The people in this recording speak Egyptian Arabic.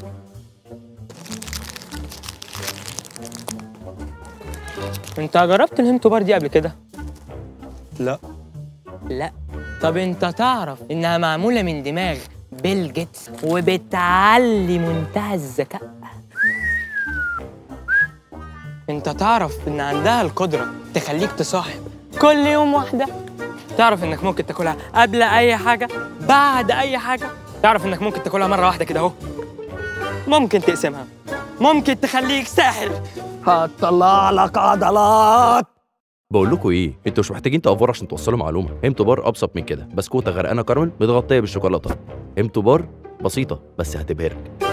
انت جربت الهيمتو بار دي قبل كده لا لا طب انت تعرف انها معموله من دماغ بيل جيتس وبتعلي منتهى الذكاء انت تعرف ان عندها القدره تخليك تصاحب كل يوم واحده تعرف انك ممكن تاكلها قبل اي حاجه بعد اي حاجه تعرف انك ممكن تاكلها مره واحده كده اهو ممكن تقسمها ممكن تخليك ساحر هتطلع لك عضلات بقول لكم ايه انتوا مش محتاجين تقفروا عشان توصلوا معلومه هيمتو بار ابسط من كده بسكوته غرقانه كراميل متغطيه بالشوكولاته هيمتو بار بسيطه بس هتبهرك